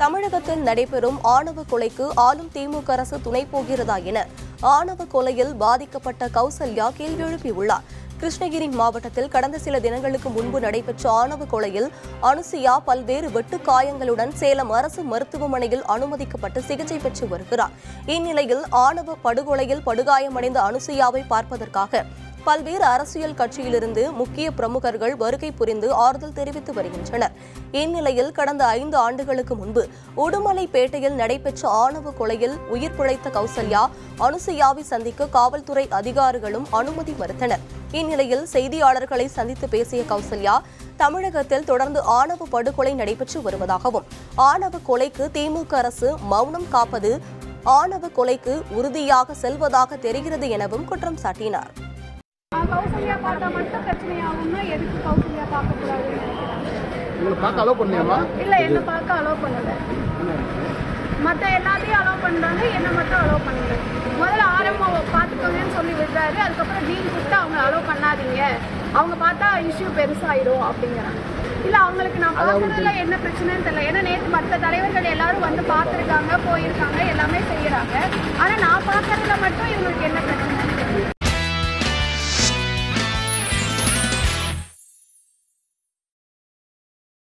தமிழகத்தில் நடைபெறும் ஆணவ கொலைக்கு ஆளும் திமுக அரசு துணை போகிறதா என ஆணவ கொலையில் பாதிக்கப்பட்ட கௌசல்யா கேள்வி எழுப்பியுள்ளார் கிருஷ்ணகிரி மாவட்டத்தில் கடந்த சில தினங்களுக்கு முன்பு நடைபெற்ற ஆணவ கொலையில் அனுசியா பல்வேறு வெட்டு காயங்களுடன் சேலம் அரசு மருத்துவமனையில் அனுமதிக்கப்பட்டு சிகிச்சை பெற்று வருகிறார் இந்நிலையில் ஆணவ படுகொலையில் படுகாயமடைந்த அனுசுயாவை பார்ப்பதற்காக பல்வேறு அரசியல் கட்சியிலிருந்து முக்கிய பிரமுகர்கள் வருகை புரிந்து ஆறுதல் தெரிவித்து வருகின்றனர் இந்நிலையில் கடந்த ஐந்து ஆண்டுகளுக்கு முன்பு உடுமலைப்பேட்டையில் நடைபெற்ற ஆணவ கொலையில் உயிர் பிழைத்த கௌசல்யா அனுசுயாவை சந்திக்க காவல்துறை அதிகாரிகளும் அனுமதி மறுத்தனர் இந்நிலையில் செய்தியாளர்களை சந்தித்து பேசிய கௌசல்யா தமிழகத்தில் தொடர்ந்து ஆணவ படுகொலை நடைபெற்று வருவதாகவும் ஆணவ கொலைக்கு திமுக அரசு மௌனம் காப்பது ஆணவ கொலைக்கு உறுதியாக செல்வதாக தெரிகிறது எனவும் குற்றம் சாட்டினார் கௌசல்யா பார்த்தா மட்டும் பிரச்சனை ஆகும்னா எதுக்கு கௌசல்யா பார்க்கக்கூடாதுன்னு நினைக்கிறாங்க உங்களை பார்க்க அலோவ் பண்ணலையாமா இல்லை என்னை பார்க்க அலோவ் பண்ணல மற்ற எல்லாத்தையும் அலோவ் பண்ணுறாங்க என்னை மட்டும் அலோவ் பண்ணல முதல்ல ஆரம்பம் பார்த்துக்கோங்கன்னு சொல்லி விடுறாரு அதுக்கப்புறம் டீன் கூப்பிட்டு அவங்க அலோவ் பண்ணாதீங்க அவங்க பார்த்தா இஷ்யூ பெருசாயிடும் அப்படிங்கிறாங்க இல்லை அவங்களுக்கு நான் பார்க்கறதுல என்ன பிரச்சனைன்னு தெரியல ஏன்னா நேற்று மற்ற தலைவர்கள் எல்லாரும் வந்து பார்த்துருக்காங்க போயிருக்காங்க எல்லாமே செய்யறாங்க ஆனால் நான் பார்க்கறதுல மட்டும் இவங்களுக்கு என்ன